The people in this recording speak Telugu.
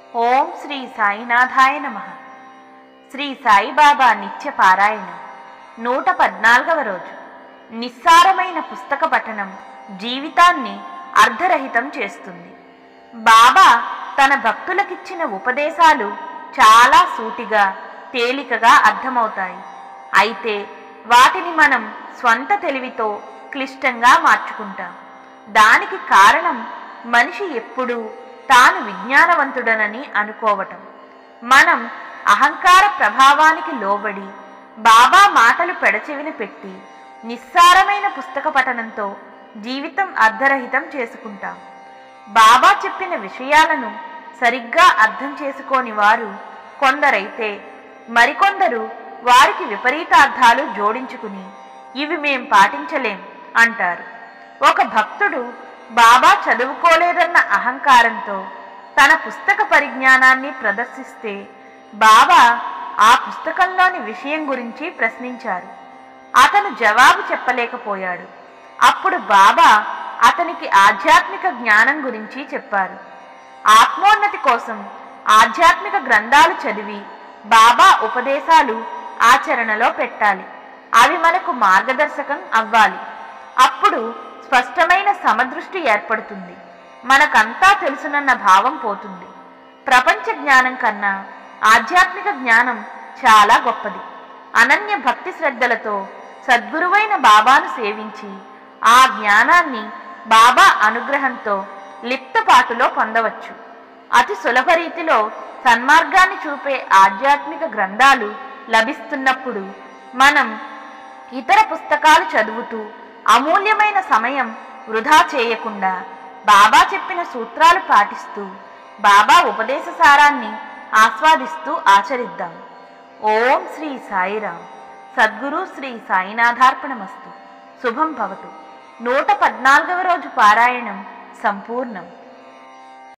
ఓం శ్రీ సాయినాథాయ నమ శ్రీ సాయిబాబా నిత్య పారాయణం నూట పద్నాలుగవ రోజు నిస్సారమైన పుస్తక పఠనం జీవితాన్ని అర్ధరహితం చేస్తుంది బాబా తన భక్తులకిచ్చిన ఉపదేశాలు చాలా సూటిగా తేలికగా అర్థమవుతాయి అయితే వాటిని మనం స్వంత తెలివితో క్లిష్టంగా మార్చుకుంటాం దానికి కారణం మనిషి ఎప్పుడూ తాను విజ్ఞానవంతుడనని అనుకోవటం మనం అహంకార ప్రభావానికి లోబడి బాబా మాటలు పెడచెవిన పెట్టి నిస్సారమైన పుస్తక పఠనంతో జీవితం అర్ధరహితం చేసుకుంటాం బాబా చెప్పిన విషయాలను సరిగ్గా అర్థం చేసుకోని వారు కొందరైతే మరికొందరు వారికి విపరీతార్థాలు జోడించుకుని ఇవి మేం పాటించలేం అంటారు ఒక భక్తుడు బాబా చదువుకోలేదన్న అహంకారంతో తన పుస్తక పరిజ్ఞానాన్ని ప్రదర్శిస్తే బాబా ఆ పుస్తకంలోని విషయం గురించి ప్రశ్నించారు అతను జవాబు చెప్పలేకపోయాడు అప్పుడు బాబా అతనికి ఆధ్యాత్మిక జ్ఞానం గురించి చెప్పారు ఆత్మోన్నతి కోసం ఆధ్యాత్మిక గ్రంథాలు చదివి బాబా ఉపదేశాలు ఆచరణలో పెట్టాలి అవి మనకు మార్గదర్శకం అవ్వాలి అప్పుడు స్పష్టమైన సమదృష్టి ఏర్పడుతుంది మనకంతా తెలుసునన్న భావం పోతుంది ప్రపంచ జ్ఞానం కన్నా ఆధ్యాత్మిక జ్ఞానం చాలా గొప్పది అనన్య భక్తి శ్రద్ధలతో సద్గురువైన బాబాను సేవించి ఆ జ్ఞానాన్ని బాబా అనుగ్రహంతో లిప్తపాటులో పొందవచ్చు అతి సులభ రీతిలో సన్మార్గాన్ని చూపే ఆధ్యాత్మిక గ్రంథాలు లభిస్తున్నప్పుడు మనం ఇతర పుస్తకాలు చదువుతూ అమూల్యమైన సమయం వృధా చేయకుండా బాబా చెప్పిన సూత్రాలు పాటిస్తూ బాబా ఉపదేశ సారాన్ని ఆస్వాదిస్తూ ఆచరిద్దాం ఓం శ్రీ సాయిరాం సద్గురు శ్రీ సాయినాథార్పణమస్తు శుభం భవతు నూట పద్నాలుగవ రోజు పారాయణం సంపూర్ణం